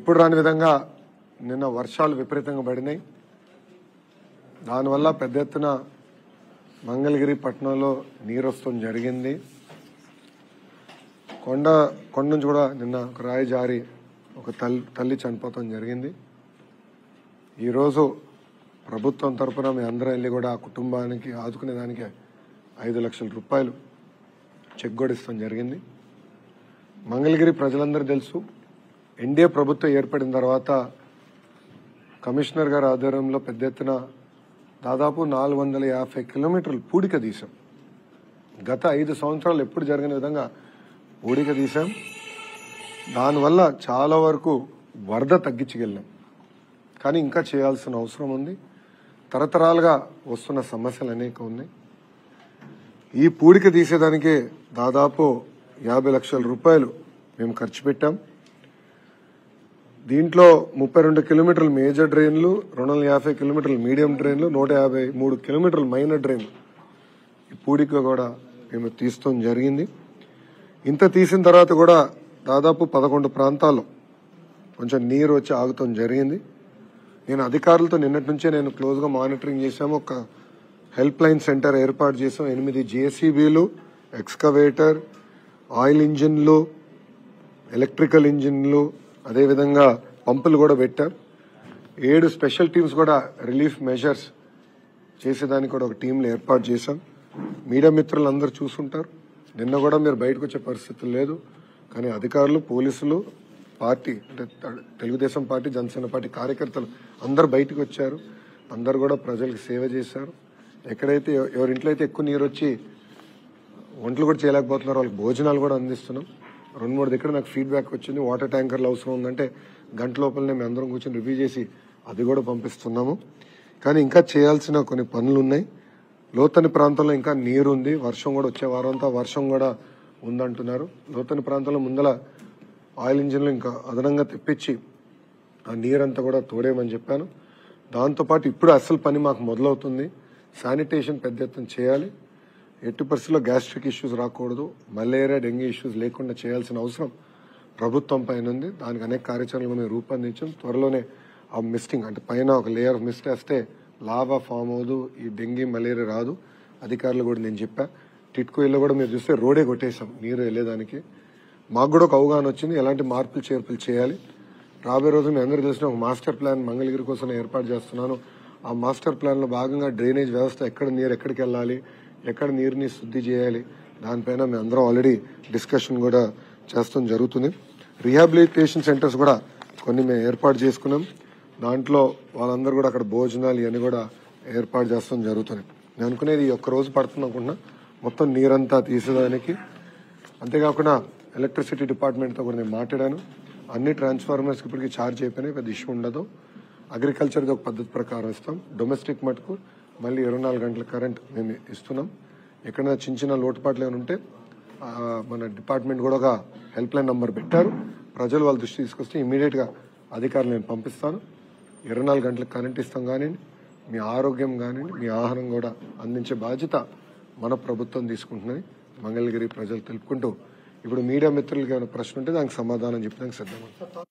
ఎప్పుడు రాని విధంగా నిన్న వర్షాలు విపరీతంగా పడినాయి దానివల్ల పెద్ద ఎత్తున మంగళగిరి పట్టణంలో నీరు వస్తుంది జరిగింది కొండ కొండ నుంచి కూడా నిన్న ఒక రాయి జారి ఒక తల్లి తల్లి చనిపోవటం జరిగింది ఈరోజు ప్రభుత్వం తరపున మీ అందరం వెళ్ళి కూడా ఆ కుటుంబానికి ఆదుకునే దానికి ఐదు లక్షల రూపాయలు చెక్ కూడా ఇస్తాం జరిగింది మంగళగిరి ప్రజలందరూ తెలుసు ఎన్డీఏ ప్రభుత్వం ఏర్పడిన తర్వాత కమిషనర్ గారి ఆధ్వర్యంలో పెద్ద ఎత్తున దాదాపు నాలుగు వందల యాభై కిలోమీటర్లు పూడిక తీసాం గత ఐదు సంవత్సరాలు ఎప్పుడు జరిగిన విధంగా పూడిక తీసాం దానివల్ల చాలా వరకు వరద తగ్గించగలిగాం కానీ ఇంకా చేయాల్సిన అవసరం ఉంది తరతరాలుగా వస్తున్న సమస్యలు అనేక ఉన్నాయి ఈ పూడిక తీసేదానికి దాదాపు యాభై లక్షల రూపాయలు మేము ఖర్చు పెట్టాం దీంట్లో ముప్పై రెండు కిలోమీటర్లు మేజర్ డ్రైన్లు రెండు వందల యాభై కిలోమీటర్లు మీడియం డ్రైన్లు నూట యాభై మూడు కిలోమీటర్లు మైనర్ డ్రైన్ ఈ పూడిక కూడా మేము తీస్తాం జరిగింది ఇంత తీసిన తర్వాత కూడా దాదాపు పదకొండు ప్రాంతాల్లో కొంచెం నీరు వచ్చి ఆగుతాం జరిగింది నేను అధికారులతో నిన్నటి నుంచే నేను క్లోజ్గా మానిటరింగ్ చేశాము ఒక హెల్ప్ లైన్ సెంటర్ ఏర్పాటు చేసాం ఎనిమిది జేసీబీలు ఎక్స్కవేటర్ ఆయిల్ ఇంజిన్లు ఎలక్ట్రికల్ ఇంజిన్లు అదేవిధంగా పంపులు కూడా పెట్టాం ఏడు స్పెషల్ టీమ్స్ కూడా రిలీఫ్ మెజర్స్ చేసేదానికి కూడా ఒక టీంలు ఏర్పాటు చేశాం మీడియా మిత్రులు అందరూ చూసుంటారు నిన్న కూడా మీరు బయటకు వచ్చే పరిస్థితి లేదు కానీ అధికారులు పోలీసులు పార్టీ అంటే త- తెలుగుదేశం పార్టీ జనసేన పార్టీ కార్యకర్తలు అందరు బయటకు వచ్చారు అందరు కూడా ప్రజలకు సేవ చేశారు ఎక్కడైతే ఎవ- ఎవరింట్లో అయితే ఎక్కువ నీరు వచ్చి వంటలు కూడా చేయలేకపోతున్నారు వాళ్ళకి భోజనాలు కూడా అందిస్తున్నాం రెండు మూడు దగ్గర నాకు ఫీడ్బ్యాక్ వచ్చింది వాటర్ ట్యాంకర్లు అవసరం ఉందంటే గంట లోపలనే మేము అందరం కూర్చొని రివ్యూ చేసి అది కూడా పంపిస్తున్నాము కానీ ఇంకా చేయాల్సిన కొన్ని పనులు ఉన్నాయి లోతని ప్రాంతంలో ఇంకా నీరు ఉంది వర్షం కూడా వచ్చే వారంతా వర్షం కూడా ఉందంటున్నారు లోతని ప్రాంతంలో ముందల ఆయిల్ ఇంజిన్లు ఇంకా అదనంగా తెప్పించి ఆ నీరంతా కూడా తోడేయమని చెప్పాను దాంతోపాటు ఇప్పుడు అసలు పని మాకు మొదలవుతుంది శానిటేషన్ పెద్ద ఎత్తున చేయాలి ఎట్టి పరిస్థితుల్లో గ్యాస్ట్రిక్ ఇష్యూస్ రాకూడదు మలేరియా డెంగీ ఇష్యూస్ లేకుండా చేయాల్సిన అవసరం ప్రభుత్వం పైన ఉంది దానికి అనేక కార్యాచరణలు మేము రూపొందించాం త్వరలోనే ఆ మిస్టింగ్ అంటే పైన ఒక లేయర్ ఆఫ్ మిస్ట్ వేస్తే లావా ఫామ్ అవ్వదు ఈ డెంగీ మలేరియా రాదు అధికారులు కూడా నేను చెప్పా టిట్కో ఇల్లు కూడా మీరు చూస్తే రోడే కొట్టేశాం నీరు వెళ్ళేదానికి మాకు కూడా ఒక అవగాహన వచ్చింది ఎలాంటి మార్పులు చేర్పులు చేయాలి రాబోయే రోజు మీ అందరికీ తెలిసిన ఒక మాస్టర్ ప్లాన్ మంగళగిరి కోసం నేను ఏర్పాటు చేస్తున్నాను ఆ మాస్టర్ ప్లాన్ లో భాగంగా డ్రైనేజ్ వ్యవస్థ ఎక్కడ నీరు ఎక్కడికి వెళ్ళాలి ఎక్కడ నీరుని శుద్ధి చేయాలి దానిపైన మేము అందరం ఆల్రెడీ డిస్కషన్ కూడా చేస్తాం జరుగుతుంది రీహాబిలిటేషన్ సెంటర్స్ కూడా కొన్ని మేము ఏర్పాటు చేసుకున్నాం దాంట్లో వాళ్ళందరూ కూడా అక్కడ భోజనాలు ఇవన్నీ కూడా ఏర్పాటు చేస్తాం జరుగుతుంది నేను అనుకునేది ఈ ఒక్క రోజు పడుతుంది అనుకుంటున్నా మొత్తం నీరంతా తీసేదానికి అంతేకాకుండా ఎలక్ట్రిసిటీ డిపార్ట్మెంట్తో కూడా నేను మాట్లాడాను అన్ని ట్రాన్స్ఫార్మర్స్కి ఇప్పటికి ఛార్జ్ అయిపోయినాయి పెద్ద ఇష్యూ ఉండదు అగ్రికల్చర్ది ఒక పద్ధతి ప్రకారం ఇస్తాం డొమెస్టిక్ మటుకు మళ్ళీ ఇరవై నాలుగు గంటల కరెంట్ మేము ఇస్తున్నాం ఎక్కడైనా చిన్న చిన్న లోటుపాట్లు ఏమైనా ఉంటే ఆ, మన డిపార్ట్మెంట్ కూడా ఒక హెల్ప్ లైన్ నంబర్ పెట్టారు ప్రజలు వాళ్ళ దృష్టి తీసుకొస్తే ఇమీడియట్గా అధికారులు నేను పంపిస్తాను ఇరవై నాలుగు గంటలకు కరెంట్ ఇస్తాం కానివ్వండి మీ ఆరోగ్యం కానివ్వండి మీ ఆహారం కూడా అందించే బాధ్యత మన ప్రభుత్వం తీసుకుంటున్నది మంగళగిరి ప్రజలు తెలుపుకుంటూ ఇప్పుడు మీడియా మిత్రులకి ఏమైనా ప్రశ్న ఉంటే దానికి సమాధానం చెప్పడానికి సిద్ధంగా ఉన్నాం.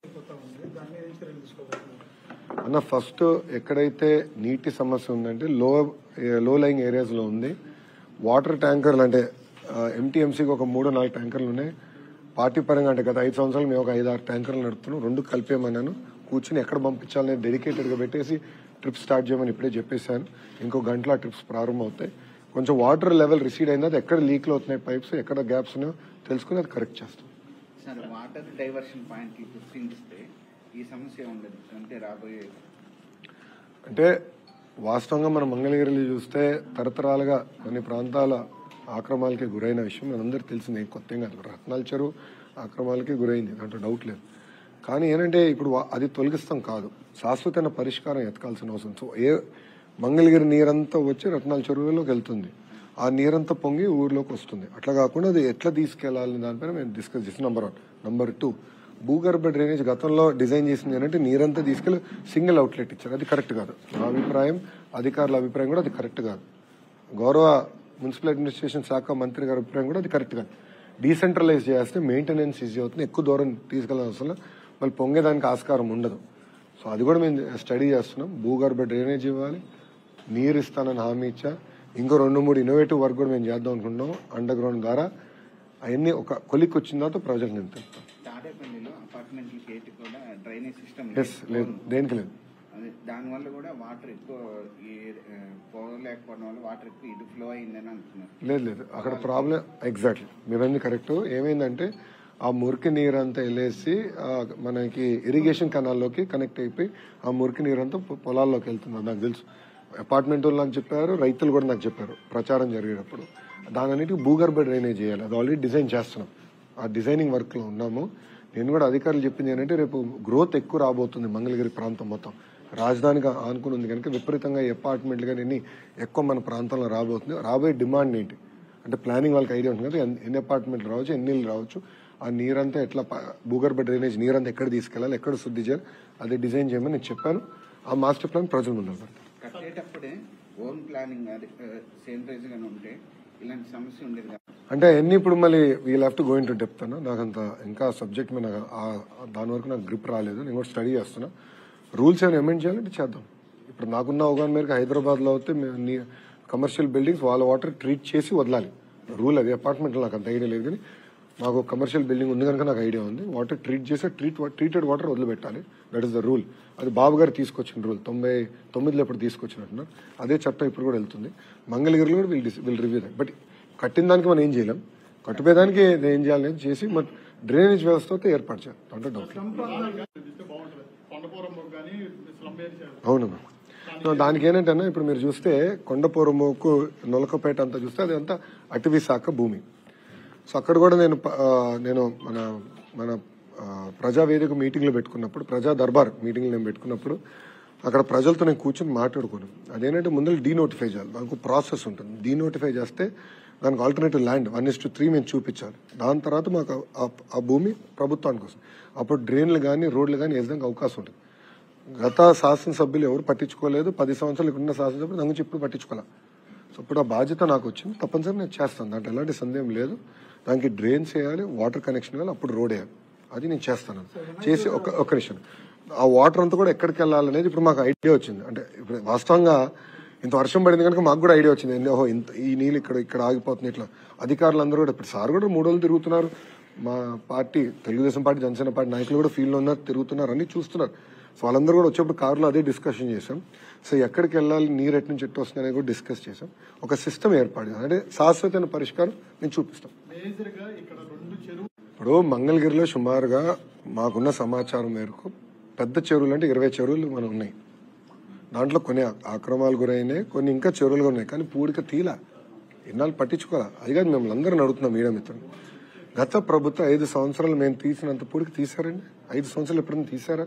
అన్న ఫస్ట్ ఎక్కడైతే నీటి సమస్య ఉందంటే లో లో లైంగ్ ఏరియాస్ లో ఉంది వాటర్ ట్యాంకర్లు అంటే ఎంటీఎంసీకి ఒక మూడు నాలుగు ట్యాంకర్లు ఉన్నాయి పార్టీ పరంగా అంటే గత ఐదు సంవత్సరాలు మేము ఒక ఐదు ఆరు ట్యాంకర్లు నడుపుతున్నాం రెండు కలిపేయమన్నాను కూర్చుని ఎక్కడ పంపించాలని డెడికేటెడ్ గా పెట్టేసి ట్రిప్ స్టార్ట్ చేయమని ఇప్పుడే చెప్పేశాను ఇంకో గంటలో ఆ ట్రిప్స్ ప్రారంభం అవుతాయి కొంచెం వాటర్ లెవెల్ రిసీడ్ అయింది అది ఎక్కడ లీక్లు అవుతున్నాయి పైప్స్ ఎక్కడ గ్యాప్స్ ఉన్నాయో తెలుసుకుని అది కరెక్ట్ చేస్తాం సార్ వాటర్ డైవర్షన్ పాయింట్ కి గుర్తించితే ఈ సమస్య ఉండదు అంటే రాబోయే అంటే వాస్తవంగా మనం మంగళగిరిలో చూస్తే తరతరాలుగా కొన్ని ప్రాంతాల ఆక్రమాలకి గురైన విషయం మనందరికీ తెలిసింది ఏం కొత్త ఏం కాదు రత్నాల చెరువు ఆక్రమాలకి గురైంది దాంట్లో డౌట్ లేదు కానీ ఏంటంటే ఇప్పుడు వా- అది తొలగిస్తాం కాదు శాశ్వతమైన పరిష్కారం ఎతకాల్సిన అవసరం సో ఏ మంగళగిరి నీరంతా వచ్చి రత్నాల చెరువులోకి వెళ్తుంది ఆ నీరంతా పొంగి ఊర్లోకి వస్తుంది అట్లా కాకుండా అది ఎట్లా తీసుకెళ్లాలని దానిపైన మేము డిస్కస్ చేసిన నంబర్ వన్ నంబర్ టూ భూగర్భ డ్రైనేజ్ గతంలో డిజైన్ చేసింది ఏంటంటే నీరంతా తీసుకెళ్లి సింగిల్ అవుట్లెట్ ఇచ్చారు అది కరెక్ట్ కాదు నా అభిప్రాయం అధికారుల అభిప్రాయం కూడా అది కరెక్ట్ కాదు గౌరవ మున్సిపల్ అడ్మినిస్ట్రేషన్ శాఖ మంత్రి గారి అభిప్రాయం కూడా అది కరెక్ట్ కాదు డీసెంట్రలైజ్ చేస్తే మెయింటెనెన్స్ ఈజీ అవుతుంది ఎక్కువ దూరం తీసుకెళ్ళాల్సిన అవసరం లేదు. మళ్ళీ పొంగేదానికి ఆస్కారం ఉండదు సో అది కూడా మేము స్టడీ చేస్తున్నాం భూగర్భ డ్రైనేజ్ ఇవ్వాలి నీరు ఇస్తానని హామీ ఇచ్చా ఇంకో రెండు మూడు ఇన్నోవేటివ్ వర్క్ కూడా మేము చేద్దాం అనుకుంటున్నాం అండర్ గ్రౌండ్ ద్వారా అవన్నీ ఒక కొలిక్ వచ్చిన తర్వాత ప్రజలకు నేను తెలుపుతాం తాడేపల్లిలో అపార్ట్మెంట్లకి ఏంటి కూడా డ్రైనేజ్ సిస్టమ్ ఎస్ లేదు దేనికి లేదు అదే దానివల్ల కూడా వాటర్ ఎక్కువ ఈ ఆ, పోలేకపోవడం వల్ల వాటర్ ఎక్కువ ఇటు ఫ్లో అయిందని అంటున్నారు లేదు లేదు అక్కడ ప్రాబ్లం ఎగ్జాక్ట్లీ మీరన్నీ కరెక్ట్ ఏమైందంటే ఆ మురికి నీరు అంతా వెళ్ళేసి ఆ, మనకి ఇరిగేషన్ కెనాల్లోకి కనెక్ట్ అయిపోయి ఆ మురికి నీరు అంతా పొ- పొలాల్లోకి వెళ్తుంది నాకు తెలుసు అపార్ట్మెంట్ వాళ్ళు నాకు చెప్పారు రైతులు కూడా నాకు చెప్పారు ప్రచారం జరిగేటప్పుడు దానన్నిటికీ భూగర్భ డ్రైనేజ్ చేయాలి అది ఆల్రెడీ డిజైన్ చేస్తున్నాం ఆ డిజైనింగ్ వర్క్ లో ఉన్నాము నేను కూడా అధికారులు చెప్పింది ఏంటంటే రేపు గ్రోత్ ఎక్కువ రాబోతుంది మంగళగిరి ప్రాంతం మొత్తం రాజధానికి ఆనుకుని ఉంది కనుక విపరీతంగా ఈ అపార్ట్మెంట్లు కానీ ఎన్ని ఎక్కువ మన ప్రాంతంలో రాబోతుంది రాబోయే డిమాండ్ ఏంటి అంటే ప్లానింగ్ వాళ్ళకి ఐడియా ఉంటుంది కదా ఎన్ని- ఎన్ని అపార్ట్మెంట్లు రావచ్చు ఎన్ని ఇళ్ళు రావచ్చు ఆ నీరంతా ఎట్లా ప- భూగర్భ డ్రైనేజ్ నీరంతా ఎక్కడ తీసుకెళ్ళాలి ఎక్కడ శుద్ధి చేయాలి అది డిజైన్ చేయమని నేను చెప్పాను ఆ మాస్టర్ ప్లాన్ ప్రజల ముందు పెడతాను కట్టేటప్పుడే ఓన్ ప్లానింగ్ అది సేమ్ ప్రైజ్ గానే ఉంటే ఇలాంటి సమస్య ఉండేది కాదు అంటే ఎన్ని ఇప్పుడు మళ్ళీ we'll have to go in to depth అన్న నాకు అంత ఇంకా సబ్జెక్ట్ మీద నాకు ఆ- ఆ దాని వరకు నాకు గ్రిప్ రాలేదు నేను కూడా స్టడీ చేస్తున్నా రూల్స్ ఏమైనా అమెండ్ చేయాలంటే చేద్దాం ఇప్పుడు నాకున్న అవగాహన మేరకు హైదరాబాద్ లో అయితే కమర్షియల్ బిల్డింగ్స్ వాళ్ళ వాటర్ ట్రీట్ చేసి వదలాలి రూల్ అది అపార్ట్మెంట్ నాకు అంత ఐడియా లేదు కానీ మాకు కమర్షియల్ బిల్డింగ్ ఉంది కనుక నాకు ఐడియా ఉంది వాటర్ ట్రీట్ చేసి ట్రీట్ ట్రీటెడ్ వాటర్ వదిలిపెట్టాలి దట్ ఇస్ ద రూల్ అది బాబు గారు తీసుకొచ్చిన రూల్ తొంభై తొమ్మిదిలో ఇప్పుడు తీసుకొచ్చినట్టున్నారు అదే చట్టం ఇప్పుడు కూడా వెళ్తుంది మంగళగిరిలో కూడా will will review that but కట్టిన దానికి మనం ఏం చేయలేం కట్టుపోయేదానికి ఏం చేయాలి అనేది చేసి మన డ్రైనేజ్ వ్యవస్థ అయితే ఏర్పాటు చేయాలి అంటే డౌట్ ఇస్తే బాగుంటుంది కొండపురం కానీ స్లమ్ ఏరియా అవునమ్మా సో దానికి ఏంటంటే ఇప్పుడు మీరు చూస్తే కొండపూరముకు నొలకపేట అంతా చూస్తే అది అంతా అటవీ శాఖ భూమి సో అక్కడ కూడా నేను ప- ఆ, నేను మన మన ఆ, ప్రజా వేదిక మీటింగ్లు పెట్టుకున్నప్పుడు ప్రజా దర్బార్ మీటింగ్లు నేను పెట్టుకున్నప్పుడు అక్కడ ప్రజలతో నేను కూర్చొని మాట్లాడుకున్నాను అదేంటంటే ముందర డీనోటిఫై చేయాలి దానికి ప్రాసెస్ ఉంటుంది డీనోటిఫై చేస్తే దానికి alternative land one is to three మేము చూపించాలి దాని తర్వాత మాకు ఆ- ఆ భూమి ప్రభుత్వానికి వస్తుంది అప్పుడు డ్రైన్లు కానీ రోడ్లు కానీ వేసడానికి అవకాశం ఉంటుంది గత శాసనసభ్యులు ఎవరు పట్టించుకోలేదు పది సంవత్సరాలు ఇక్కడ ఉన్న శాసనసభ్యులు దాని గురించి ఇప్పుడు పట్టించుకోలే సో ఇప్పుడు ఆ బాధ్యత నాకు వచ్చింది తప్పనిసరి నేను చేస్తాను దాంట్లో ఎలాంటి సందేహం లేదు దానికి డ్రైన్స్ వేయాలి వాటర్ కనెక్షన్ వేయాలి అప్పుడు రోడ్ వేయాలి అది నేను చేస్తాను చేసి ఒక ఒక నిమిషం ఆ వాటర్ అంతా కూడా ఎక్కడికి వెళ్ళాలనేది ఇప్పుడు మాకు ఐడియా వచ్చింది అంటే ఇప్పుడు వాస్తవంగా ఇంత వర్షం పడింది కనుక మాకు కూడా ఐడియా వచ్చింది ఓహో ఇంత ఈ నీళ్ళు ఇక్కడ ఇక్కడ ఆగిపోతుంది ఇట్లా అధికారులు అందరూ కూడా ఇప్పుడు సార్ కూడా మూడు రోజులు తిరుగుతున్నారు మా party Telugu Desam party Janasena party నాయకులు కూడా ఫీల్డ్ ఉన్నారు తిరుగుతున్నారు అన్ని చూస్తున్నారు సో వాళ్ళందరూ కూడా వచ్చేప్పుడు కారులో అదే డిస్కషన్ చేసాం సో ఎక్కడికి వెళ్ళాలి నీరు ఎటు నుంచి ఎట్టు వస్తుంది అనేది కూడా డిస్కస్ చేసాం ఒక సిస్టమ్ ఏర్పాటు చేసాం. అంటే శాశ్వతమైన పరిష్కారం నేను చూపిస్తాం మేజర్ గా ఇక్కడ రెండు చెరువు ఇప్పుడు మంగళగిరిలో సుమారుగా మాకున్న సమాచారం మేరకు పెద్ద చెరువులు అంటే ఇరవై చెరువులు మనం ఉన్నాయి దాంట్లో కొన్ని ఆక్రమాలు గురైనాయి కొన్ని ఇంకా చెరువులు ఉన్నాయి కానీ పూడిక తీల ఇన్నాళ్ళు పట్టించుకోవాలి అది కాదు మిమ్మల్ని అందరిని అడుగుతున్నాం మీడియా మిత్రులు గత ప్రభుత్వం ఐదు సంవత్సరాలు మేము తీసినంత పూడిక తీసారండి ఐదు సంవత్సరాలు ఎప్పుడైనా తీసారా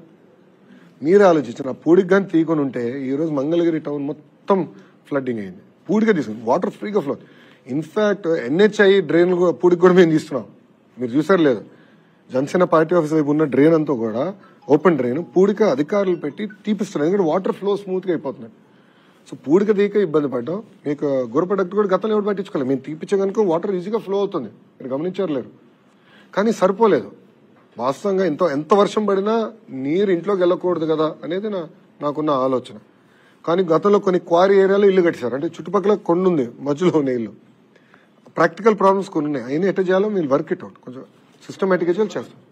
మీరే ఆలోచించిన ఆ పూడికి కానీ తీకొని ఉంటే ఈ రోజు మంగళగిరి టౌన్ మొత్తం ఫ్లడ్డింగ్ అయింది పూడిగా తీసుకుంది వాటర్ ఫ్రీగా ఫ్లో ఇన్ఫాక్ట్ ఎన్హెచ్ఐ డ్రైన్ పూడికి కూడా మేము తీస్తున్నాం మీరు చూసారు లేదు జనసేన పార్టీ ఆఫీస్ వైపు ఉన్న డ్రైన్ అంతా కూడా ఓపెన్ డ్రైన్ పూడిక అధికారులు పెట్టి తీపిస్తున్నారు ఎందుకంటే వాటర్ ఫ్లో స్మూత్ గా అయిపోతున్నాయి సో పూడిక తీక ఇబ్బంది పడ్డాం మీకు గుర ప్రొడక్ట్ కూడా గతంలో ఎవరు పట్టించుకోలేదు మేము తీపిచ్చే కనుక వాటర్ ఈజీగా ఫ్లో అవుతుంది మీరు గమనించారు లేరు కానీ సరిపోలేదు వాస్తవంగా ఎంత ఎంత వర్షం పడినా నీరు ఇంట్లోకి వెళ్ళకూడదు కదా అనేది నా నాకున్న ఆలోచన కానీ గతంలో కొన్ని క్వారీ ఏరియాలో ఇల్లు కట్టారు అంటే చుట్టుపక్కల కొండ ఉంది మధ్యలో ఉన్న ఇల్లు ప్రాక్టికల్ ప్రాబ్లమ్స్ కొన్ని ఉన్నాయి అయినా ఎట్లా చేయాలో మీరు వర్క్ ఇట్ అవుట్ కొంచెం సిస్టమేటిక్గా చేయాలి చేస్తాం